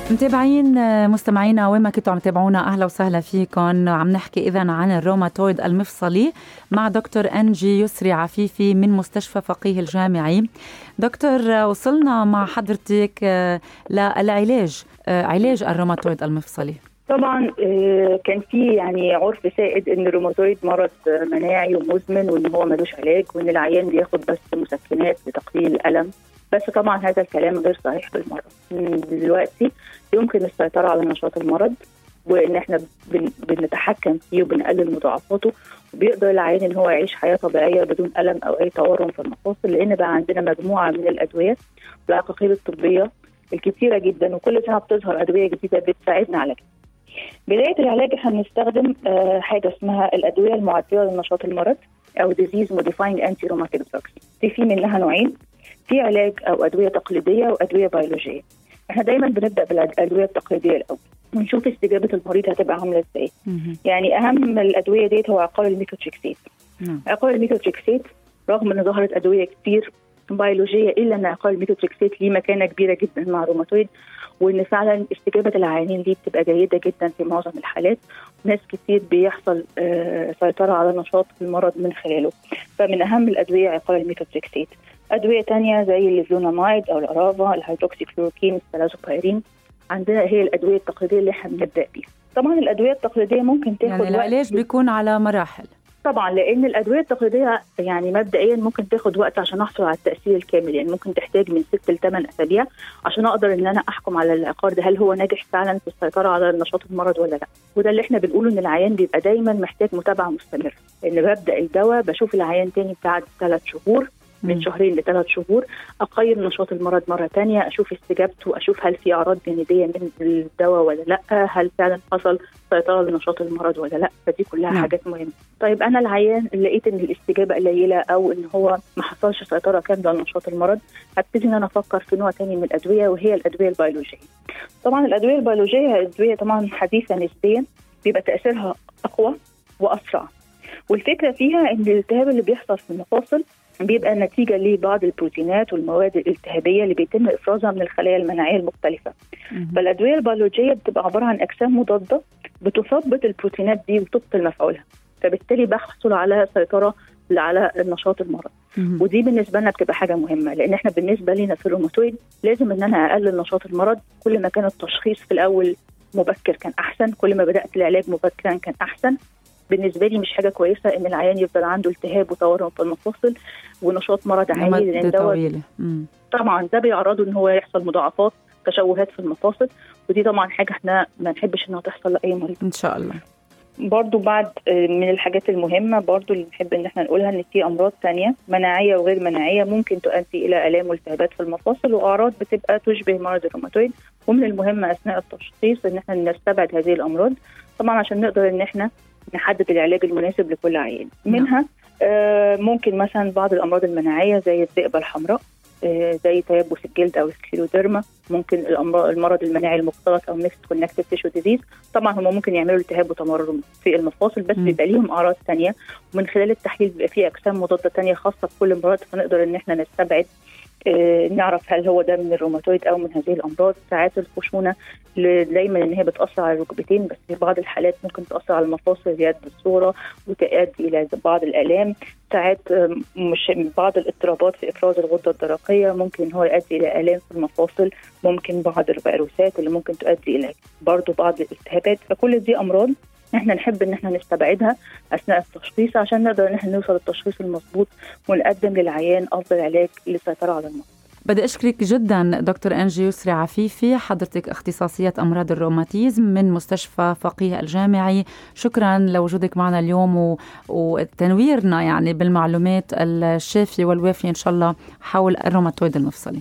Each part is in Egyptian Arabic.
متابعين مستمعينا وين ما كنتوا عم تتابعونا اهلا وسهلا فيكم عم نحكي اذا عن الروماتويد المفصلي مع دكتور انجي يسري عفيفي من مستشفى فقيه الجامعي دكتور وصلنا مع حضرتك للعلاج علاج الروماتويد المفصلي طبعا كان في يعني عرف سائد ان الروماتويد مرض مناعي ومزمن وان هو ملوش علاج وان العيان بياخد بس مسكنات لتقليل الالم بس طبعا هذا الكلام غير صحيح بالمره دلوقتي يمكن السيطره على نشاط المرض وان احنا بنتحكم فيه وبنقلل مضاعفاته وبيقدر العيان ان هو يعيش حياه طبيعيه بدون الم او اي تورم في المفاصل لان بقى عندنا مجموعه من الادويه والعقاقير الطبيه الكثيره جدا وكل سنه بتظهر ادويه جديده بتساعدنا على كده. بدايه العلاج احنا بنستخدم حاجه اسمها الادويه المعديه لنشاط المرض او ديزيز موديفاينج انتي روماتيك دراجز دي في منها نوعين في علاج او ادويه تقليديه وادويه بيولوجيه احنا دايما بنبدا بالادويه التقليديه الاول ونشوف استجابه المريض هتبقى عامله ازاي يعني اهم الادويه ديت هو عقار الميكوتريكسيت عقار الميكوتريكسيت رغم ان ظهرت ادويه كتير بيولوجيه الا ان عقار الميكوتريكسيت ليه مكانه كبيره جدا مع الروماتويد وان فعلا استجابه العيانين دي بتبقى جيده جدا في معظم الحالات ناس كتير بيحصل آه سيطره على نشاط المرض من خلاله فمن اهم الادويه عقار الميكوتريكسيت ادويه تانية زي الليفلونامايد او الارافا الهيدروكسيكلوروكين السلازوبايرين عندنا هي الادويه التقليديه اللي احنا بنبدا بيها طبعا الادويه التقليديه ممكن تاخد يعني العلاج بيكون على مراحل طبعا لان الادويه التقليديه يعني مبدئيا ممكن تاخد وقت عشان احصل على التاثير الكامل يعني ممكن تحتاج من ست لثمان اسابيع عشان اقدر ان انا احكم على العقار ده هل هو ناجح فعلا في السيطره على نشاط المرض ولا لا وده اللي احنا بنقوله ان العيان بيبقى دايما محتاج متابعه مستمره لان ببدا الدواء بشوف العيان تاني بعد ثلاث شهور من شهرين لثلاث شهور اقيم نشاط المرض مره ثانيه اشوف استجابته اشوف هل في اعراض جانبيه من الدواء ولا لا هل فعلا حصل سيطره لنشاط المرض ولا لا فدي كلها نعم. حاجات مهمه طيب انا العيان لقيت ان الاستجابه قليله او ان هو ما حصلش سيطره كامله لنشاط المرض هبتدي ان انا افكر في نوع ثاني من الادويه وهي الادويه البيولوجيه طبعا الادويه البيولوجيه ادويه طبعا حديثه نسبيا بيبقى تاثيرها اقوى واسرع والفكره فيها ان الالتهاب اللي بيحصل في المفاصل بيبقى نتيجة لبعض البروتينات والمواد الالتهابية اللي بيتم إفرازها من الخلايا المناعية المختلفة فالأدوية البيولوجية بتبقى عبارة عن أجسام مضادة بتثبط البروتينات دي وتبطل مفعولها فبالتالي بحصل على سيطرة على نشاط المرض مم. ودي بالنسبه لنا بتبقى حاجه مهمه لان احنا بالنسبه لنا في الروماتويد لازم ان انا اقلل نشاط المرض كل ما كان التشخيص في الاول مبكر كان احسن كل ما بدات العلاج مبكرا كان احسن بالنسبه لي مش حاجه كويسه ان العيان يفضل عنده التهاب وتورم في المفاصل ونشاط مرض عالي لان دوت طبعا ده بيعرضه ان هو يحصل مضاعفات تشوهات في المفاصل ودي طبعا حاجه احنا ما نحبش انها تحصل لاي مريض ان شاء الله برضو بعد من الحاجات المهمة برضو اللي نحب ان احنا نقولها ان في امراض تانية مناعية وغير مناعية ممكن تؤدي الى الام والتهابات في المفاصل واعراض بتبقى تشبه مرض الروماتويد ومن المهم اثناء التشخيص ان احنا نستبعد هذه الامراض طبعا عشان نقدر ان احنا نحدد العلاج المناسب لكل عيان منها آه ممكن مثلا بعض الامراض المناعيه زي الذئبه الحمراء آه زي تيبس الجلد او سكليوديرما ممكن الامراض المرض المناعي المختلط او ميكست كونكتيف تيشو ديزيز طبعا هم ممكن يعملوا التهاب وتمرد في المفاصل بس بيبقى ليهم اعراض ثانيه ومن خلال التحليل بيبقى فيه اجسام مضاده ثانيه خاصه بكل مرض فنقدر ان احنا نستبعد آه نعرف هل هو ده من الروماتويد او من هذه الامراض ساعات الخشونه دايما ان هي بتاثر على الركبتين بس في بعض الحالات ممكن تاثر على المفاصل اليد الصوره وتؤدي الى بعض الالام ساعات مش بعض الاضطرابات في افراز الغده الدرقيه ممكن ان هو يؤدي الى الام في المفاصل ممكن بعض الفيروسات اللي ممكن تؤدي الى برضه بعض الالتهابات فكل دي امراض احنا نحب ان احنا نستبعدها اثناء التشخيص عشان نقدر ان احنا نوصل للتشخيص المضبوط ونقدم للعيان افضل علاج للسيطره على المرض. بدي اشكرك جدا دكتور انجي يسري عفيفي حضرتك اختصاصيه امراض الروماتيزم من مستشفى فقيه الجامعي شكرا لوجودك معنا اليوم و... وتنويرنا يعني بالمعلومات الشافيه والوافيه ان شاء الله حول الروماتويد المفصلي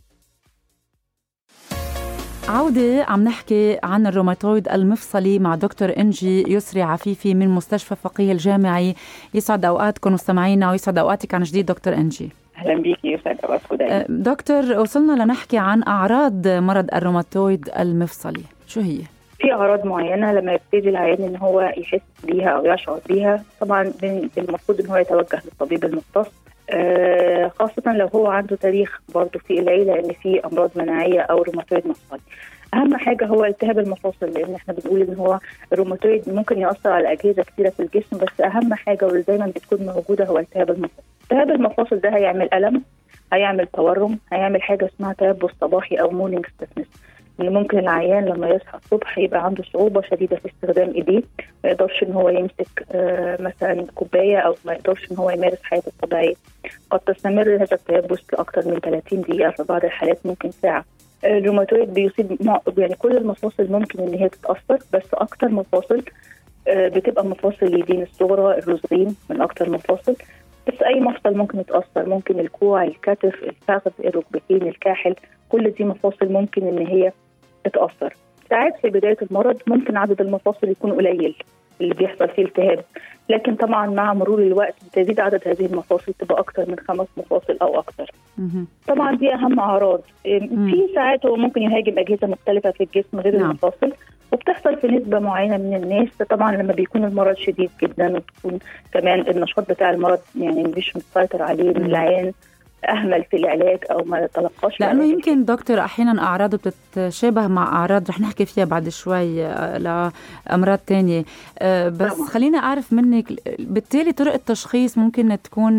عودة عم نحكي عن الروماتويد المفصلي مع دكتور انجي يسري عفيفي من مستشفى فقيه الجامعي يسعد اوقاتكم مستمعينا ويسعد اوقاتك عن جديد دكتور انجي اهلا بيكي يسعد اوقاتكم دايما دكتور وصلنا لنحكي عن اعراض مرض الروماتويد المفصلي شو هي؟ في اعراض معينه لما يبتدي العيان ان هو يحس بيها او يشعر بيها طبعا المفروض ان هو يتوجه للطبيب المختص آه، خاصة لو هو عنده تاريخ برضه في العيلة إن في أمراض مناعية أو روماتويد مفصلي. أهم حاجة هو التهاب المفاصل لأن إحنا بنقول إن هو الروماتويد ممكن يأثر على أجهزة كثيرة في الجسم بس أهم حاجة واللي دايما بتكون موجودة هو التهاب المفاصل. التهاب المفاصل ده هيعمل ألم هيعمل تورم هيعمل حاجة اسمها تيبس صباحي أو مورنينج ستيفنس ان ممكن العيان لما يصحى الصبح يبقى عنده صعوبه شديده في استخدام ايديه ما يقدرش ان هو يمسك آه مثلا كوبايه او ما يقدرش ان هو يمارس حياته الطبيعيه قد تستمر هذا التيبس لاكثر من 30 دقيقه في بعض الحالات ممكن ساعه الروماتويد بيصيب يعني كل المفاصل ممكن ان هي تتاثر بس اكثر مفاصل آه بتبقى مفاصل اليدين الصغرى الرزغين من اكثر المفاصل بس اي مفصل ممكن يتاثر ممكن الكوع الكتف الفخذ الركبتين الكاحل كل دي مفاصل ممكن ان هي تتاثر ساعات في بدايه المرض ممكن عدد المفاصل يكون قليل اللي بيحصل فيه التهاب لكن طبعا مع مرور الوقت بتزيد عدد هذه المفاصل تبقى اكثر من خمس مفاصل او اكثر طبعا دي اهم اعراض في ساعات هو ممكن يهاجم اجهزه مختلفه في الجسم غير نعم. المفاصل وبتحصل في نسبه معينه من الناس طبعا لما بيكون المرض شديد جدا وتكون كمان النشاط بتاع المرض يعني مش مسيطر عليه من العين اهمل في العلاج او ما تلقاش لانه يمكن دكتور احيانا اعراضه بتتشابه مع اعراض رح نحكي فيها بعد شوي لامراض تانية بس طبعا. خليني اعرف منك بالتالي طرق التشخيص ممكن تكون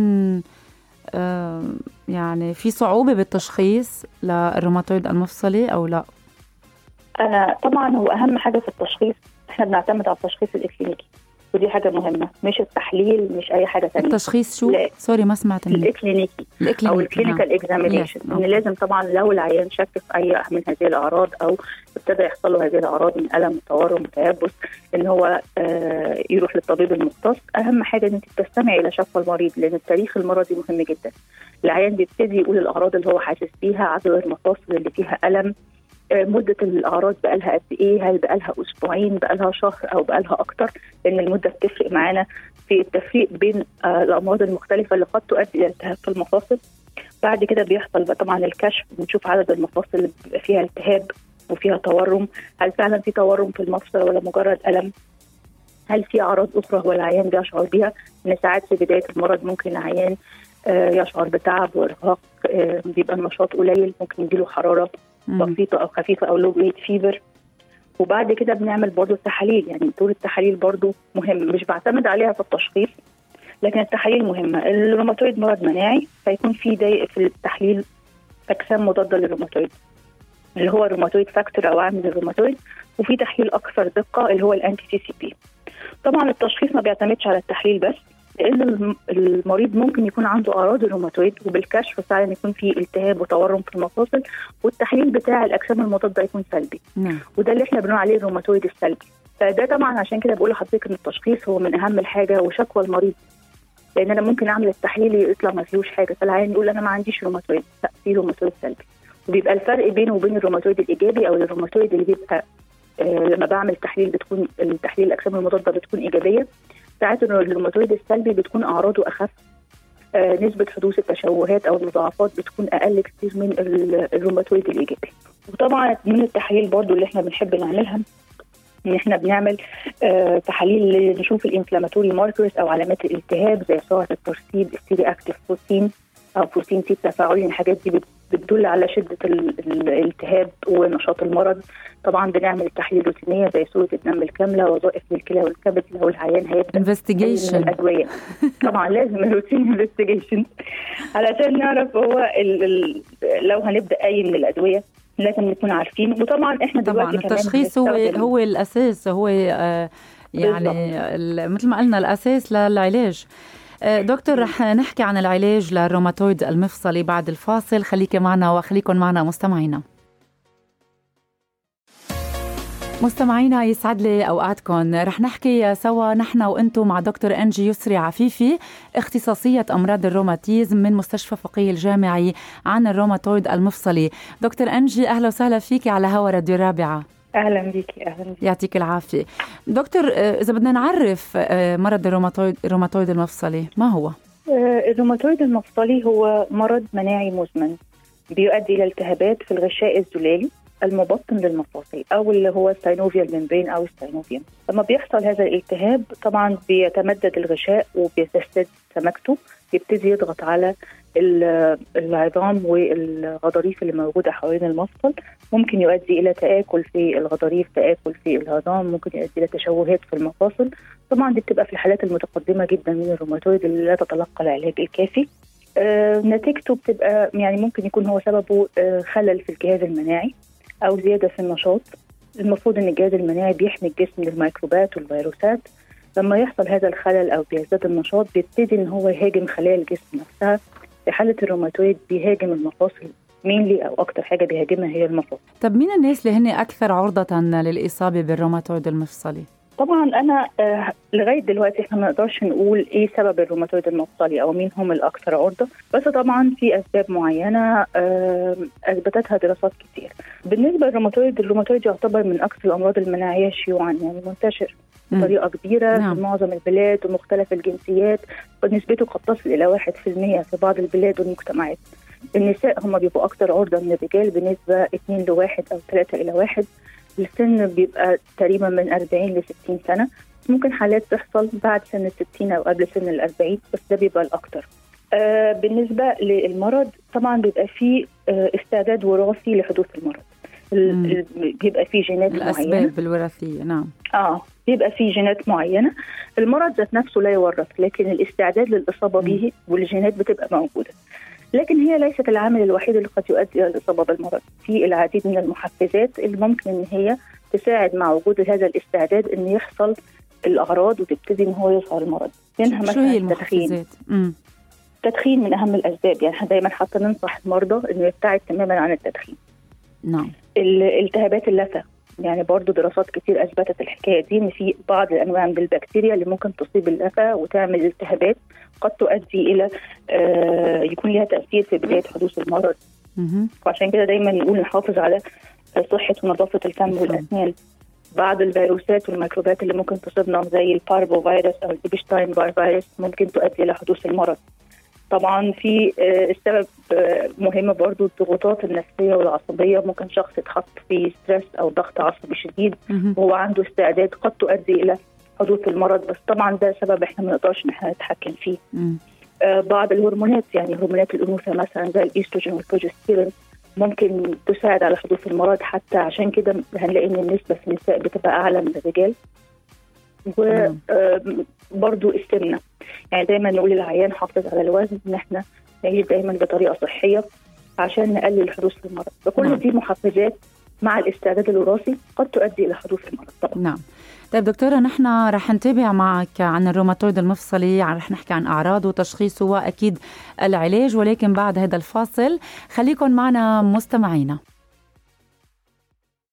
يعني في صعوبه بالتشخيص للروماتويد المفصلي او لا انا طبعا هو اهم حاجه في التشخيص احنا بنعتمد على التشخيص الاكلينيكي ودي حاجه مهمه مش التحليل مش اي حاجه ثانيه التشخيص شو لا. سوري ما سمعت الاكلينيكي او الكلينيكال اكزامينيشن ان لازم طبعا لو العيان شك في اي من هذه الاعراض او ابتدى يحصل له هذه الاعراض من الم تورم تيبس ان هو آه يروح للطبيب المختص اهم حاجه ان انت تستمعي الى شكوى المريض لان التاريخ المرضي مهم جدا العيان بيبتدي يقول الاعراض اللي هو حاسس بيها عدد المفاصل اللي فيها الم مدة الأعراض بقى لها قد إيه؟ هل بقى لها أسبوعين بقى لها شهر أو بقى لها أكتر؟ لأن المدة بتفرق معانا في التفريق بين الأمراض المختلفة اللي قد تؤدي إلى التهاب في المفاصل. بعد كده بيحصل بقى طبعا الكشف بنشوف عدد المفاصل اللي بيبقى فيها التهاب وفيها تورم، هل فعلا في تورم في المفصل ولا مجرد ألم؟ هل في أعراض أخرى هو العيان بيشعر بيها؟ إن ساعات في بداية المرض ممكن العيان يشعر بتعب وارهاق بيبقى النشاط قليل ممكن يجيله حراره بسيطه او خفيفه او لو جريد فيفر وبعد كده بنعمل برضه التحاليل يعني دور التحاليل برضه مهم مش بعتمد عليها في التشخيص لكن التحاليل مهمه الروماتويد مرض مناعي فيكون في ضيق في التحليل اجسام مضاده للروماتويد اللي هو الروماتويد فاكتور او عامل الروماتويد وفي تحليل اكثر دقه اللي هو الانتي سي سي بي طبعا التشخيص ما بيعتمدش على التحليل بس لان المريض ممكن يكون عنده اعراض الروماتويد وبالكشف فعلا يكون في التهاب وتورم في المفاصل والتحليل بتاع الاجسام المضاده يكون سلبي نعم. وده اللي احنا بنقول عليه الروماتويد السلبي فده طبعا عشان كده بقول لحضرتك ان التشخيص هو من اهم الحاجه وشكوى المريض لان انا ممكن اعمل التحليل يطلع ما فيهوش حاجه فالعيان يقول انا ما عنديش روماتويد لا في روماتويد سلبي وبيبقى الفرق بينه وبين الروماتويد الايجابي او الروماتويد اللي بيبقى آه لما بعمل تحليل بتكون التحليل الاجسام المضاده بتكون ايجابيه ساعات الروماتويد السلبي بتكون اعراضه اخف آه نسبه حدوث التشوهات او المضاعفات بتكون اقل كتير من الروماتويد الايجابي وطبعا من التحاليل برضو اللي احنا بنحب نعملها ان احنا بنعمل آه تحاليل نشوف الانفلاماتوري ماركرز او علامات الالتهاب زي سرعه الترسيب ستيري اكتيف بروتين او بروتين سي تفاعلي الحاجات دي بتدل على شده الالتهاب ونشاط المرض طبعا بنعمل تحاليل روتينيه زي صوره الدم الكامله وظائف الكلى والكبد لو العيان هيبدا انفستيجيشن الادويه طبعا لازم روتين انفستيجيشن علشان نعرف هو ال ال لو هنبدا اي من الادويه لازم نكون عارفين وطبعا احنا طبعا التشخيص هو هو الاساس هو آه يعني مثل ما قلنا الاساس للعلاج دكتور رح نحكي عن العلاج للروماتويد المفصلي بعد الفاصل خليكي معنا وخليكم معنا مستمعينا مستمعينا يسعد لي اوقاتكم رح نحكي سوا نحن وانتم مع دكتور انجي يسري عفيفي اختصاصيه امراض الروماتيزم من مستشفى فقيه الجامعي عن الروماتويد المفصلي دكتور انجي اهلا وسهلا فيكي على هوا راديو رابعه اهلا بيكي اهلا بيكي يعطيك العافيه دكتور اذا بدنا نعرف مرض الروماتويد الروماتويد المفصلي ما هو الروماتويد المفصلي هو مرض مناعي مزمن بيؤدي الى التهابات في الغشاء الزلالي المبطن للمفاصل او اللي هو الساينوفيال ممبرين او الساينوفيوم لما بيحصل هذا الالتهاب طبعا بيتمدد الغشاء وبيتسد سمكته يبتدي يضغط على العظام والغضاريف اللي موجوده حوالين المفصل ممكن يؤدي الى تاكل في الغضاريف تاكل في العظام ممكن يؤدي الى تشوهات في المفاصل طبعا دي بتبقى في الحالات المتقدمه جدا من الروماتويد اللي لا تتلقى العلاج الكافي آه نتيجته بتبقى يعني ممكن يكون هو سببه آه خلل في الجهاز المناعي او زياده في النشاط المفروض ان الجهاز المناعي بيحمي الجسم من الميكروبات والفيروسات لما يحصل هذا الخلل او بيزداد النشاط بيبتدي ان هو يهاجم خلايا الجسم نفسها في حاله الروماتويد بيهاجم المفاصل مينلي او اكتر حاجه بيهاجمها هي المفاصل طب مين الناس اللي هن اكثر عرضه للاصابه بالروماتويد المفصلي طبعا انا آه لغايه دلوقتي احنا ما نقدرش نقول ايه سبب الروماتويد المفصلي او مين هم الاكثر عرضه بس طبعا في اسباب معينه آه اثبتتها دراسات كتير بالنسبه للروماتويد الروماتويد يعتبر من اكثر الامراض المناعيه شيوعا يعني منتشر بطريقه كبيره نعم. في معظم البلاد ومختلف الجنسيات ونسبته قد تصل الى 1% في بعض البلاد والمجتمعات النساء هم بيبقوا اكثر عرضه من الرجال بنسبه 2 لواحد او 3 الى 1 السن بيبقى تقريبا من 40 ل 60 سنه ممكن حالات تحصل بعد سن ال 60 او قبل سن ال 40 بس ده بيبقى الاكثر آه بالنسبه للمرض طبعا بيبقى فيه آه استعداد وراثي لحدوث المرض بيبقى فيه جينات الأسباب معينه الأسباب الوراثيه نعم اه بيبقى فيه جينات معينه المرض ذات نفسه لا يورث لكن الاستعداد للاصابه به والجينات بتبقى موجوده لكن هي ليست العامل الوحيد اللي قد يؤدي الى الاصابه بالمرض في العديد من المحفزات اللي ممكن ان هي تساعد مع وجود هذا الاستعداد ان يحصل الاعراض وتبتدي ان هو يظهر المرض منها مثلا التدخين التدخين من اهم الاسباب يعني احنا دايما حتى ننصح المرضى انه يبتعد تماما عن التدخين نعم التهابات اللثه يعني برضو دراسات كتير اثبتت الحكايه دي ان في بعض الانواع من البكتيريا اللي ممكن تصيب اللثه وتعمل التهابات قد تؤدي الى آه يكون لها تاثير في بدايه حدوث المرض وعشان كده دايما نقول نحافظ على صحه ونظافه الفم والاسنان بعض الفيروسات والميكروبات اللي ممكن تصيبنا زي الباربو فيروس او البيبشتاين فيروس ممكن تؤدي الى حدوث المرض طبعا في السبب مهم برضو الضغوطات النفسيه والعصبيه ممكن شخص يتحط في ستريس او ضغط عصبي شديد وهو عنده استعداد قد تؤدي الى حدوث المرض بس طبعا ده سبب احنا ما نقدرش ان احنا نتحكم فيه بعض الهرمونات يعني هرمونات الانوثه مثلا زي الايستروجين والبروجستيرون ممكن تساعد على حدوث المرض حتى عشان كده هنلاقي ان النسبه في النساء بتبقى اعلى من الرجال وبرضو السمنه يعني دايما نقول للعيان حافظ على الوزن ان احنا نعيش دايما بطريقه صحيه عشان نقلل حدوث المرض فكل دي محفزات مع الاستعداد الوراثي قد تؤدي الى حدوث المرض طبعا نعم طيب دكتورة نحن رح نتابع معك عن الروماتويد المفصلي رح نحكي عن أعراضه وتشخيصه وأكيد العلاج ولكن بعد هذا الفاصل خليكم معنا مستمعينا